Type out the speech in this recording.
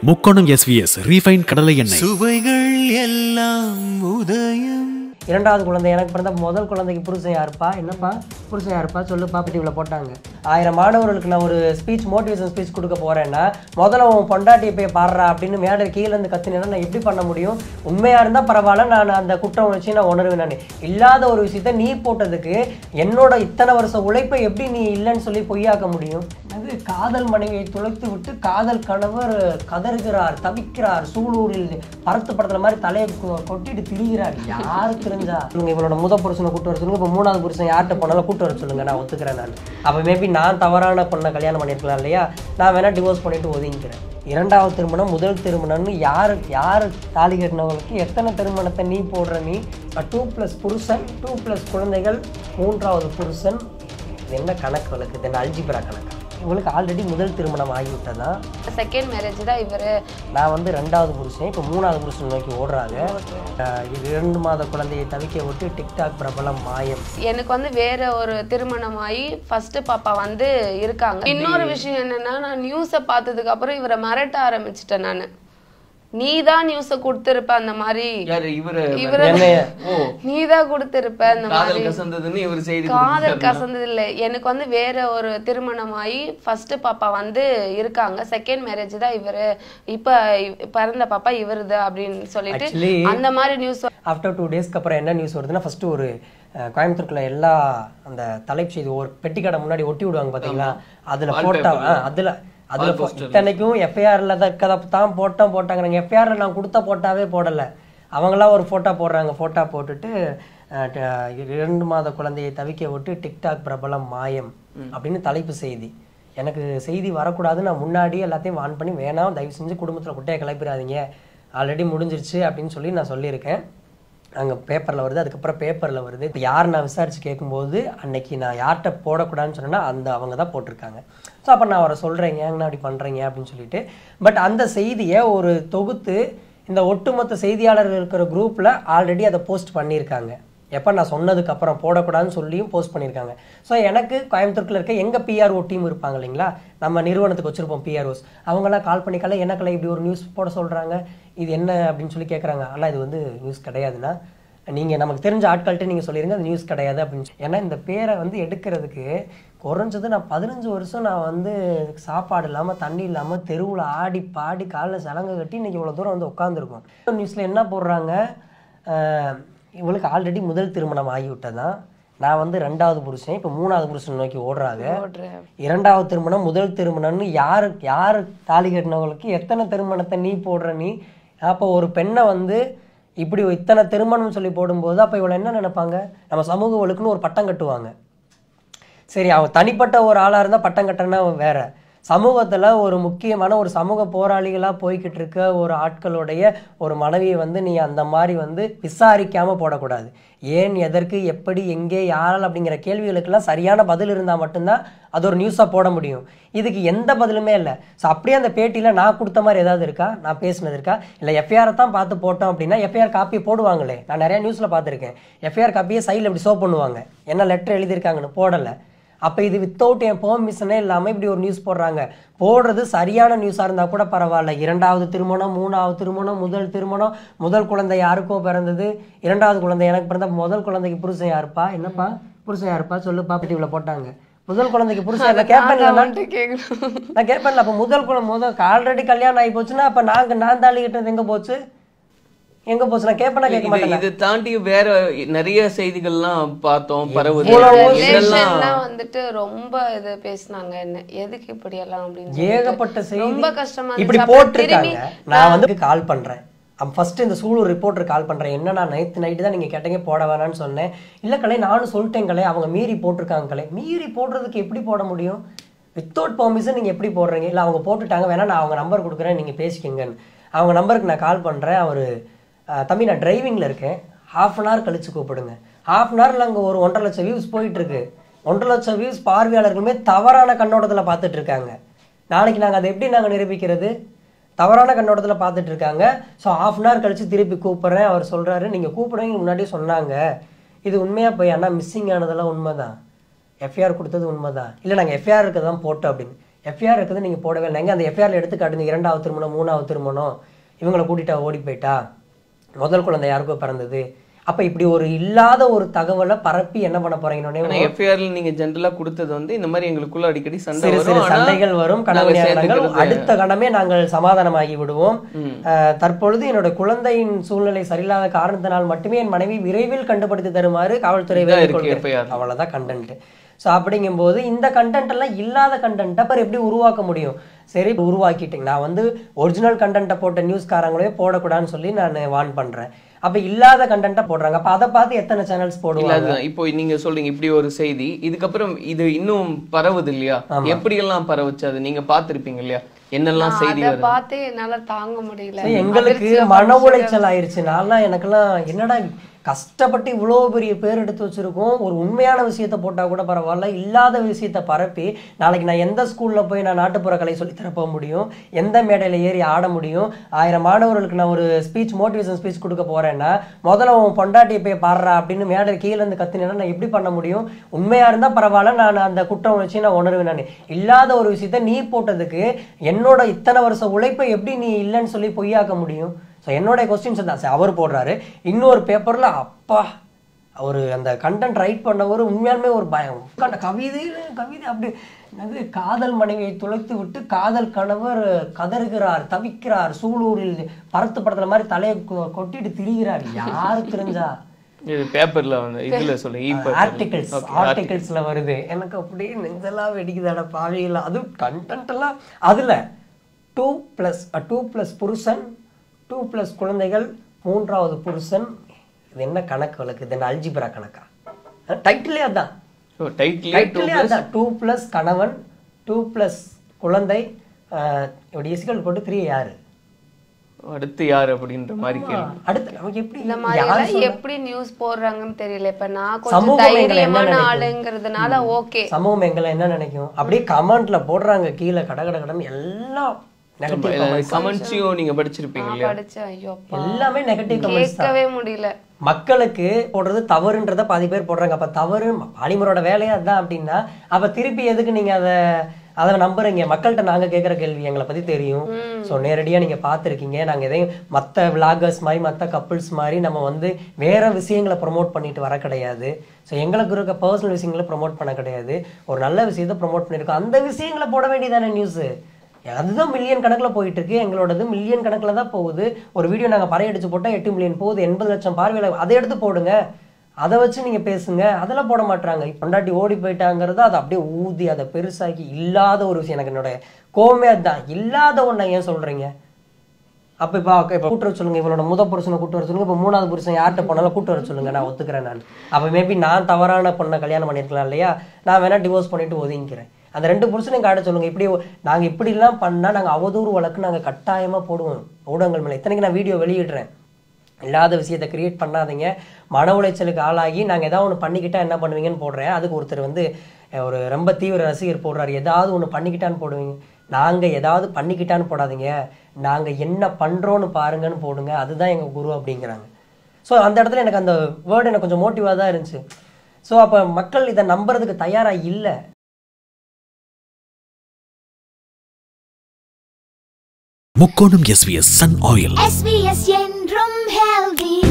முக்கோணம் SVS refine கடலை எண்ணெய் சுவைகள் எல்லாம் உதயம் இரண்டாவது குழந்தை எனக்கு பிறந்த முதல் குழந்தைக்கு புருஷன் யாருப்பா என்னப்பா புருஷன் யாருப்பா சொல்லுப்பா டிவியில் போட்டாங்க ஆயிரம் மாணவர்களுக்கு நான் ஒரு ஸ்பீச் மோட்டிவேஷன் ஸ்பீச் கொடுக்க போறேன்னா முதல்ல உன் பொண்டாட்டியை போய் பாடுறா அப்படின்னு மேடை கீழே இருந்து கத்தினா நான் எப்படி பண்ண முடியும் உண்மையா இருந்தா பரவாயில்ல நான் அந்த குற்றம் வச்சு நான் உணர்வேன் நான் இல்லாத ஒரு விஷயத்த நீ போட்டதுக்கு என்னோட இத்தனை வருஷம் உழைப்பை எப்படி நீ இல்லைன்னு சொல்லி பொய்யாக்க முடியும் அது காதல் மனைவியை துளைத்து விட்டு காதல் கணவர் கதறுகிறார் தவிக்கிறார் சூலூரில் பரத்து படத்துல மாதிரி தலையை கொ- கொட்டிட்டு திரிகிறார் யாருக்கு தெரிஞ்சா சொல்லுங்க இவளோட முத புருஷனை கூட்டு வர சொல்லுங்க இப்போ மூணாவது புருஷன் யார்கிட்ட போனாலும் கூட்டு வர சொல்லுங்க நான் ஒத்துக்கிறேன் நான் அப்போ மேபி நான் தவறான பொண்ணை கல்யாணம் பண்ணியிருக்கலாம் இல்லையா நான் வேணா டிவோர்ஸ் பண்ணிட்டு ஒதுங்கிக்கிறேன் இரண்டாவது திருமணம் முதல் திருமணம்னு யார் யார் தாலி கட்டினவங்களுக்கு எத்தனை திருமணத்தை நீ போடுற நீ டூ ப்ளஸ் புருஷன் டூ ப்ளஸ் குழந்தைகள் மூன்றாவது புருஷன் இது என்ன கணக்கு வழக்கு இது என்ன அல்ஜிப்ரா கணக்கு இவங்களுக்கு ஆல்ரெடி முதல் திருமணம் ஆகிவிட்டதா செகண்ட் மேரேஜ் தான் இவரு நான் வந்து ரெண்டாவது புருஷன் இப்போ மூணாவது புருஷன் நோக்கி ஓடுறாங்க அஹ் இது இரண்டு மாத குழந்தையை தவிக்க விட்டு டிக்டாக் பிரபலம் மாயம் எனக்கு வந்து வேற ஒரு திருமணம் ஆகி ஃபர்ஸ்ட் பாப்பா வந்து இருக்காங்க இன்னொரு விஷயம் என்னன்னா நான் நியூஸை பார்த்ததுக்கு அப்புறம் இவரை மிரட்ட ஆரம்பிச்சிட்டேன் நான் நீ தான் நியூஸை கொடுத்துருப்ப அந்த மாதிரி யாரு இவரு இவரு என்னைய ஓ நீ தான் கொடுத்துருப்ப அந்த மாதிரி காதல் கசந்ததுன்னு இவர் செய்தி காதல் கசந்தது இல்லை எனக்கு வந்து வேற ஒரு திருமணம் ஆகி ஃபர்ஸ்ட் பாப்பா வந்து இருக்காங்க செகண்ட் மேரேஜ் தான் இவரு இப்ப இ- பிறந்த பாப்பா இவருது அப்படின்னு சொல்லிட்டு Actually- அந்த மாதிரி நியூஸ் ஆஃப்டர் டூ டேஸ்க்கு அப்புறம் என்ன நியூஸ் வருதுன்னா ஃபர்ஸ்ட் ஒரு அஹ், கோயம்புத்தூர்க்குள்ள எல்லா அந்த தலைப்பு செய்தி ஒரு பெட்டி கடை முன்னாடி ஒட்டி விடுவாங்க பாத்தீங்களா அதுல போட்டா ஆ, அதுல அதுல போ- இத்தனைக்கும் எஃப்ஐஆர்ல கதை தான் போட்டோம் போட்டாங்க எஃப்ஐஆர்ல நான் கொடுத்த போட்டாவே போடல அவங்களா ஒரு போட்டோ போடுறாங்க போட்டோ போட்டுட்டு அஹ், ட- இரண்டு மாத குழந்தையை தவிக்க விட்டு டிக்டாக் பிரபலம் மாயம் அப்படின்னு தலைப்பு செய்தி எனக்கு செய்தி வரக்கூடாது நான் முன்னாடி எல்லாத்தையும் வான் பண்ணி வேணாம் தயவு செஞ்சு குடும்பத்துல குட்டையை கிளப்பிடாதீங்க ஆல்ரெடி முடிஞ்சிருச்சு அப்படின்னு சொல்லி நான் சொல்லியிருக்கேன் அங்கே பேப்பரில் வருது அதுக்கப்புறம் பேப்பரில் வருது இப்போ யார் நான் விசாரித்து கேட்கும்போது அன்னைக்கு நான் யார்கிட்ட போடக்கூடாதுன்னு சொன்னேன்னா அந்த அவங்க தான் போட்டிருக்காங்க ஸோ அப்போ நான் அவரை சொல்கிறேங்க ஏங்கண்ணா அப்படி பண்ணுறீங்க அப்படின்னு சொல்லிட்டு பட் அந்த செய்தியை ஒரு தொகுத்து இந்த ஒட்டுமொத்த செய்தியாளர்கள் இருக்கிற குரூப்பில் ஆல்ரெடி அதை போஸ்ட் பண்ணியிருக்காங்க எப்போ நான் சொன்னதுக்கு அப்புறம் போடக்கூடாதுன்னு சொல்லியும் போஸ்ட் பண்ணியிருக்காங்க ஸோ எனக்கு கோயம்புத்தூர்ல இருக்க எங்க பிஆர்ஓ டீம் இருப்பாங்க இல்லைங்களா நம்ம நிறுவனத்துக்கு வச்சிருப்போம் பிஆர்ஓஸ் அவங்களாம் கால் பண்ணி கலை என்ன கலை இப்படி ஒரு நியூஸ் போட சொல்றாங்க இது என்ன அப்படின்னு சொல்லி கேட்குறாங்க ஆனால் இது வந்து நியூஸ் கிடையாதுன்னா நீங்க நமக்கு தெரிஞ்ச ஆட்கள்கிட்ட நீங்க சொல்லிருங்க அது நியூஸ் கிடையாது அப்படின்னு சொல்லி. ஏன்னா இந்த பேரை வந்து எடுக்கிறதுக்கு குறைஞ்சது நான் பதினஞ்சு வருஷம் நான் வந்து சாப்பாடு இல்லாமல் தண்ணி இல்லாமல் தெருவில் ஆடி பாடி காலில் சலங்கை கட்டி இன்னைக்கு இவ்வளோ தூரம் வந்து உட்காந்துருக்கோம் நியூஸில் என்ன போடுறாங்க ஆஹ் இவளுக்கு ஆல்ரெடி முதல் திருமணம் ஆகிவிட்டதான் நான் வந்து ரெண்டாவது புருஷன் இப்போ மூணாவது புருஷன் நோக்கி ஓடுறாங்க இரண்டாவது திருமணம் முதல் திருமணம்னு யாரு யாரு தாலி கட்டினவங்களுக்கு எத்தனை திருமணத்தை நீ போடுற நீ அப்போ ஒரு பெண்ணை வந்து இப்படி இத்தனை திருமணம் சொல்லி போடும்போது அப்போ இவளை என்ன நினைப்பாங்க நம்ம சமூக ஒழுக்குன்னு ஒரு பட்டம் கட்டுவாங்க சரி அவன் தனிப்பட்ட ஒரு ஆளா இருந்தா பட்டம் கட்டனா வேற சமூகத்துல ஒரு முக்கியமான ஒரு சமூக போராளிகளா போய்கிட்டு இருக்க ஒரு ஆட்களுடைய ஒரு மனைவியை வந்து நீ அந்த மாதிரி வந்து விசாரிக்காம போடக்கூடாது ஏன் எதற்கு எப்படி எங்கே யாரால் அப்படிங்கிற கேள்விகளுக்கெல்லாம் சரியான பதில் இருந்தால் மட்டும்தான் அது ஒரு நியூஸாக போட முடியும் இதுக்கு எந்த பதிலுமே இல்லை ஸோ அப்படியே அந்த பேட்டியில் நான் கொடுத்த மாதிரி ஏதாவது இருக்கா நான் பேசினது இருக்கா இல்லை எஃப்ஐஆரை தான் பார்த்து போட்டோம் அப்படின்னா எஃப்ஐஆர் காப்பி போடுவாங்களே நான் நிறைய நியூஸில் பார்த்துருக்கேன் எஃப்ஐஆர் காப்பியை சைடில் இப்படி சோ பண்ணுவாங்க என்ன லெட்டர் எழுதியிருக்காங்கன்னு போடலை அப்போ இது வித்தவுட் என் பெர்மிஷனே இல்லாமல் இப்படி ஒரு நியூஸ் போடுறாங்க போடுறது சரியான நியூஸாக இருந்தால் கூட பரவாயில்ல இரண்டாவது திருமணம் மூணாவது திருமணம் முதல் திருமணம் முதல் குழந்தை யாருக்கோ பிறந்தது இரண்டாவது குழந்தை எனக்கு பிறந்த முதல் குழந்தைக்கு புருஷன் யாருப்பா என்னப்பா புருஷன் யாருப்பா சொல்லுப்பா டிவியில் போட்டாங்க முதல் குழந்தைக்கு புருஷன் யாரு? நான் கேட்பேன்ல நான் கேட்கணும் நான் கேட்பேன்ல அப்போ முதல் குழந்தை முதல் ஆல்ரெடி கல்யாணம் ஆகி போச்சுன்னா அப்போ நாங்கள் நான் தாலி கட்டுறது எங்கே போச்சு எங்கே போச்சு நான் கேட்பேனா கேட்க இது மாட்டேன் இது தாண்டி வேற நிறைய செய்திகள்லாம் பார்த்தோம் பரவுது எவ்வளவோ இதெல்லாம் ரிலேஷன்லாம் வந்துட்டு ரொம்ப இது பேசினாங்க என்ன எதுக்கு இப்படி எல்லாம் அப்படின்னு சொல்லிட்டு. ஏகப்பட்ட செய்தி ரொம்ப கஷ்டமா இப்படி இருந்துச்சு. அப்புறம் போட்டிருக்காங்க திரும்பி நான் வந்து கால் பண்றேன் ஃபர்ஸ்ட் இந்த சூலூர் ரிப்போர்ட்டர் கால் பண்றேன் என்ன நான் நைட்டு நைட்டு தான் நீங்க கேட்டீங்க போட வேணாம்னு சொன்னேன் இல்ல கலை நானும் சொல்லிட்டேன் கலை அவங்க மீறி போட்டிருக்காங்க கலை மீறி போடுறதுக்கு எப்படி போட முடியும் வித்தவுட் பெர்மிஷன் நீங்க எப்படி போடுறீங்க இல்ல அவங்க போட்டுட்டாங்க வேணா நான் அவங்க நம்பர் கொடுக்குறேன் நீங்க பேசிக்கங்கன்னு அவங்க நம்பருக்கு நான் கால் பண்றேன் அவரு அஹ், தம்பி நான் டிரைவிங்ல இருக்கேன் ஹாஃப் அன் ஹவர் கழிச்சு கூப்பிடுங்க ஹாஃப் அன் ஹவர்ல அங்க ஒரு ஒன்றரை லட்சம் வியூஸ் போயிட்டு இருக்கு ஒன்றரை லட்சம் வியூஸ் பார்வையாளர்களுமே தவறான கண்ணோட்டத்துல பார்த்துட்டு இருக்காங்க நாளைக்கு நாங்கள் அதை எப்படி நாங்கள் நிரூபிக்கிறது தவறான கண்ணோட்டத்தில் பார்த்துட்டு இருக்காங்க ஸோ ஹாஃப் அன் ஹவர் கழிச்சு திருப்பி கூப்பிட்றேன் அவர் சொல்றாரு நீங்கள் கூப்பிடுவீங்க முன்னாடியே சொன்னாங்க இது உண்மையா போய் அண்ணா மிஸ்ஸிங் ஆனதெல்லாம் உண்மைதான் எஃப்ஐஆர் கொடுத்தது உண்மைதான் இல்லை நாங்கள் எஃப்ஐஆர் இருக்க தான் போட்டோம் அப்படின்னு எஃப்ஐஆர் இருக்குது நீங்க போடவே இல்லை எங்க அந்த எஃப்ஐஆர்ல எடுத்து காட்டுங்க இரண்டாவது திருமணம் மூணாவது திருமணம் இவங்களை கூட்டிட்டா ஓடி போயிட்டா முதல் குழந்தை யாருக்கோ பிறந்தது அப்ப இப்படி ஒரு இல்லாத ஒரு தகவலை பரப்பி என்ன பண்ண போறீங்கன்னு ஆனா எஃப்ஐஆர்ல நீங்க ஜென்ரலா கொடுத்தது வந்து இந்த மாதிரி எங்களுக்குள்ள அடிக்கடி சண்டை சிறு சிறு வரும் ஆனா சண்டைகள் வரும் நாங்க கணவனியாளர்கள் சேர்ந்துக்கிறது- அடுத்த கணமே நாங்கள் சமாதானமாகி விடுவோம் அஹ், தற்பொழுது என்னோட குழந்தையின் சூழ்நிலை சரியில்லாத காரணத்தினால் மட்டுமே என் மனைவி விரைவில் கண்டுபிடித்து தருமாறு காவல்துறை இதான் வேண்டிக் இருக்கு கொள்கிறேன். FIR. அவ்வளவுதான் கண்டென்ட் ஸோ அப்படிங்கும்போது இந்த கண்டென்ட் எல்லாம் இல்லாத கண்டென்ட் அப்புறம் எப்படி உருவாக்க முடியும் சரி இப்ப உருவாக்கிட்டீங்க நான் வந்து ஒரிஜினல் கண்டென்ட்டை போட்ட நியூஸ்காரங்களே போடக்கூடாதுன்னு சொல்லி நான் வார்ன் பண்றேன் அப்ப இல்லாத கண்டென்ட்டை போடுறாங்க அப்ப அதை பார்த்து எத்தனை சேனல்ஸ் இல்ல போடுவாங்க அதுதான் இப்போ நீங்க சொல்றீங்க இப்படி ஒரு செய்தி இதுக்கப்புறம் இது இன்னும் பரவுது இல்லையா எப்படி எல்லாம் பரவுச்சு அது நீங்க பாத்திருப்பீங்க இல்லையா என்னெல்லாம் செய்தி அத வருது பார்த்தே என்னால தாங்க முடியல சரி, எங்களுக்கு அதிர்ச்சியா மன போச்சு. உளைச்சல் ஆயிருச்சு நான்லாம் எனக்கெல்லாம் என்னடா கஷ்டப்பட்டு இவ்வளோ பெரிய பேர் எடுத்து வச்சிருக்கோம் ஒரு உண்மையான விஷயத்த போட்டா கூட பரவாயில்ல இல்லாத விஷயத்த பரப்பி நாளைக்கு நான் எந்த ஸ்கூல்ல போய் நான் நாட்டுப்புற கலை சொல்லி தர போக முடியும் எந்த மேடையில ஏறி ஆட முடியும் ஆயிரம் மாணவர்களுக்கு நான் ஒரு ஸ்பீச் மோட்டிவேஷன் ஸ்பீச் கொடுக்க போறேன்னா முதல்ல உன் பொண்டாட்டியை போய் பாடுறா அப்படின்னு மேடை கீழே இருந்து கத்தினேன்னா நான் எப்படி பண்ண முடியும் உண்மையா இருந்தா பரவாயில்ல நான் அந்த குற்றம் வச்சு நான் உணர்வேன் நான் இல்லாத ஒரு விஷயத்த நீ போட்டதுக்கு என்னோட இத்தனை வருஷம் உழைப்பை எப்படி நீ இல்லைன்னு சொல்லி பொய்யாக்க முடியும் ஸோ என்னோட கொஸ்டின்ஸ் தான் சரி, அவர் போடுறாரு இன்னொரு பேப்பர்ல அப்பா ஒரு அந்த கண்டென்ட் ரைட் பண்ணவர் உண்மையாலுமே ஒரு பயம் கண்ட கவிதை கவிதை அப்படி என்னது காதல் மனைவியை துளைத்து விட்டு காதல் கணவர் கதறுகிறார் தவிக்கிறார் சூலூரில் பரத்து படத்துல மாதிரி தலையை கொ- கொட்டிட்டு திரிகிறார் யாரு தெரிஞ்சா இது பேப்பர்ல வந்து இதுல சொல்ல இ ஆர்டிகல்ஸ் ஆர்டிகல்ஸ்ல வருது எனக்கு அப்படியே நெஞ்செல்லாம் வெடிக்குதாட பாவிகளா அதுவும் கண்டென்ட் எல்லாம் அதுல டூ பிளஸ் டூ பிளஸ் புருஷன் டூ பிளஸ் குழந்தைகள் மூன்றாவது புருஷன் இது என்ன கணக்கு வழக்கு இது என்ன அல்ஜிப்ரா கணக்கா டைட்டிலே அதான் டைட்டிலே டைட்டிலே அதான் டூ பிளஸ் கணவன் டூ பிளஸ் குழந்தை அஹ், இப்படி எசிக்கல் போட்டு த்ரீ யாரு அடுத்து யார் அப்படின்ற மாதிரி கேள்வி அடுத்து நமக்கு எப்படி இந்த மாதிரி யார் எல்லாம் எப்படி நியூஸ் போடுறாங்கன்னு தெரியல இப்ப நான் கொஞ்சம் சமூகம் எங்களை என்ன தைரியமான நினைக்கும்? ஆளுங்கிறதுனால ஓகே சமூகம் எங்களை என்ன நினைக்கும் அப்படியே கமெண்ட்ல போடுறாங்க கீழே கட கட கடன்னு எல்லாம் நெகட்டிவ் கமெண்ட்ஸையும் நீங்க படிச்சிருப்பீங்க இல்லையா படிச்சேன் ஐயோ அப்பா. எல்லாமே நெகட்டிவ் கமெண்ட்ஸ் தான் கேட்கவே முடியல மக்களுக்கு போடுறது தவறுன்றத பாதி பேர் போடுறாங்க அப்ப தவறு பாலிமரோட வேலையே அதான் அப்படின்னா அப்ப திருப்பி எதுக்கு நீங்க அதை அதை நம்புறீங்க மக்கள்கிட்ட நாங்க கேட்குற கேள்வி எங்களை பத்தி தெரியும் ஸோ நேரடியா நீங்க பார்த்துருக்கீங்க நாங்க எதையும் மத்த விளாகர்ஸ் மாதிரி மத்த கப்புள்ஸ் மாதிரி நம்ம வந்து வேற விஷயங்களை ப்ரொமோட் பண்ணிட்டு வர கிடையாது ஸோ எங்களுக்கு இருக்க பர்சனல் விஷயங்களை ப்ரொமோட் பண்ண கிடையாது ஒரு நல்ல விஷயத்தை ப்ரொமோட் பண்ணியிருக்கோம் அந்த விஷயங்களை போட வேண்டியதானே நியூஸ் அதுதான் மில்லியன் கணக்கில் போயிட்டு இருக்கு எங்களோடது மில்லியன் கணக்கில் தான் போகுது ஒரு வீடியோ நாங்கள் பறையடிச்சு போட்டால் எட்டு மில்லியன் போகுது எண்பது லட்சம் பார்வையில் அதை எடுத்து போடுங்க அதை வச்சு நீங்கள் பேசுங்க அதெல்லாம் போட மாட்டாங்க பொண்டாட்டி ஓடி போயிட்டாங்கிறது அதை அப்படியே ஊதி அதை பெருசாக்கி இல்லாத ஒரு விஷயம் எனக்கு என்னோட கோவமே அதுதான் இல்லாத ஒன்றை ஏன் சொல்கிறீங்க அப்போ இப்போ இப்போ கூட்டு வர சொல்லுங்க இவளோட முத புருஷனை கூட்டு வர சொல்லுங்க இப்போ மூணாவது புருஷன் யார்கிட்ட போனாலும் கூட்டு வர சொல்லுங்க நான் ஒத்துக்கிறேன் நான் அப்போ மேபி நான் தவறான பொண்ணை கல்யாணம் பண்ணியிருக்கலாம் இல்லையா நான் வேணா டிவோர்ஸ் பண்ணிட்டு ஒதுங்கிக்கிறேன் அந்த ரெண்டு புருஷனையும் காட்ட சொல்லுங்க இப்படி நாங்கள் இப்படிலாம் பண்ணால் நாங்கள் அவதூறு வழக்கு நாங்கள் கட்டாயமாக போடுவோம் ஊடகங்கள் மேலே இத்தனைக்கு நான் வீடியோ வெளியிடுறேன் இல்லாத விஷயத்தை கிரியேட் பண்ணாதீங்க மன உளைச்சலுக்கு ஆளாகி நாங்கள் ஏதாவது ஒன்று பண்ணிக்கிட்டா என்ன பண்ணுவீங்கன்னு போடுறேன் அதுக்கு ஒருத்தர் வந்து அஹ், ஒரு ரொம்ப தீவிர ரசிகர் போடுறாரு ஏதாவது ஒன்று பண்ணிக்கிட்டான்னு போடுவீங்க நாங்கள் ஏதாவது பண்ணிக்கிட்டான்னு போடாதீங்க நாங்கள் என்ன பண்ணுறோன்னு பாருங்கன்னு போடுங்க அதுதான் எங்கள் குரு அப்படிங்கிறாங்க ஸோ அந்த இடத்துல எனக்கு அந்த வேர்டு எனக்கு கொஞ்சம் மோட்டிவாக தான் இருந்துச்சு ஸோ அப்போ மக்கள் இதை நம்புறதுக்கு தயாராக இல்லை முக்கோணம் எஸ்விஎஸ் சன் ஆயில் SBS என்றும் healthy